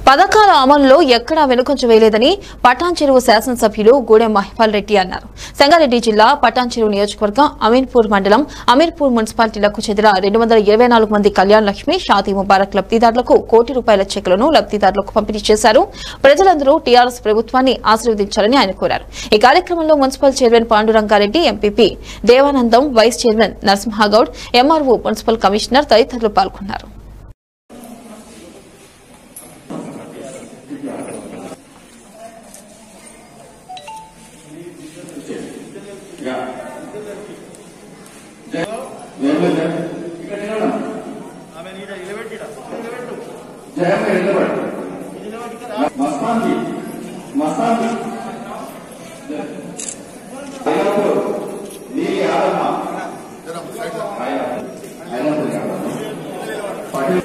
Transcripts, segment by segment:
పథకాల అమలులో ఎక్కడా వెనుకొంచ వేయలేదని పటాన్ చెరువు శాసనసభ్యులు గూడెం మహిపాల్ రెడ్డి అన్నారు సంగారెడ్డి జిల్లా పటాన్ చెరువు నియోజకవర్గం అమీర్పూర్ మండలం అమీర్పూర్ మున్సిపాలిటీలకు చెందిన రెండు వందల ఇరవై నాలుగు మంది కళ్యాణ్ లక్ష్మి షాదీ ముబారక్ లబ్దిదారులకు కోటి రూపాయల చెక్కులను లబ్దిదారులకు పంపిణీ చేశారు ప్రజలందరూ టీఆర్ఎస్ ప్రభుత్వాన్ని ఆశీర్వదించాలని ఆయన కోరారు ఈ కార్యక్రమంలో municipal chairman Pandurangareddy MPP Devanandam vice chairman Narasimhagoud MRO municipal commissioner తదితరులు పాల్గొన్నారు మస్తాంది మస్తాంది నీ ఆదమ్మ పటేల్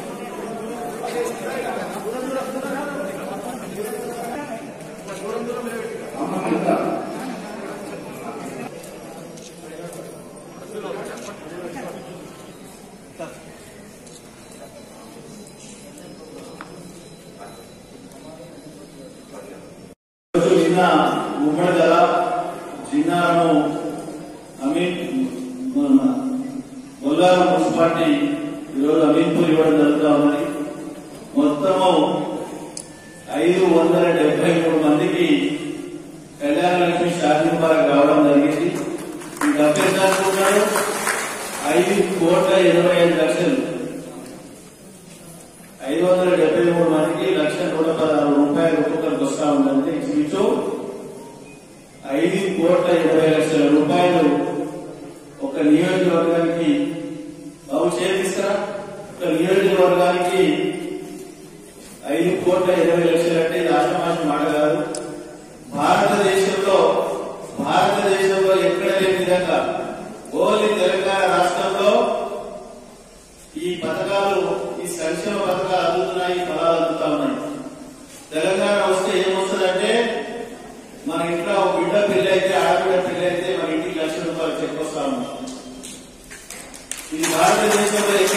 ఈరోజు నిన్న ఉమ్మడి ధర జిన్నాను అమీన్ మొల్లారం మున్సిపాలిటీ ఈరోజు అమీన్పూర్ ఇవ్వడం జరుగుతా ఉన్నది మొత్తము ఐదు వందల డెబ్బై మూడు మందికి కళ్యాణ లక్ష్మి షాదీ ముబారక్ రావడం జరిగింది ఈ డబ్బు ఎంత అనుకుంటున్నారు ఐదు కోట్ల ఇరవై ఐదు లక్షలు ఐదు వందల డెబ్బై మూడు మందికి లక్ష నూట పదహారు రూపాయలు ఒక్కొక్కరికి వస్తా ఉందంటే ఇంచుమించు ఐదు కోట్ల ఇరవై లక్షల రూపాయలు ఒక నియోజకవర్గానికి బాబు చేపిస్తారా ఒక నియోజకవర్గానికి ఐదు కోట్ల ఇరవై లక్షలు అంటే ఇది ఆశమాషం మాట కాదు భారతదేశంలో భారతదేశంలో ఎక్కడ లేని విధంగా ఓన్లీ తెలంగాణ రాష్ట్రంలో ఈ పథకాలు ఈ సంక్షేమ పథకాలు అందుతున్నాయి ఫలాలు అందుతా ఉన్నాయి తెలంగాణ వస్తే ఏమొస్తుందంటే మన ఇంట్లో ఒక బిడ్డ పెళ్లి అయితే ఆడబిడ్డ పెళ్లి అయితే మన ఇంటికి లక్ష రూపాయలు చెక్ వస్తా ఉన్నాం ఇది భారతదేశంలో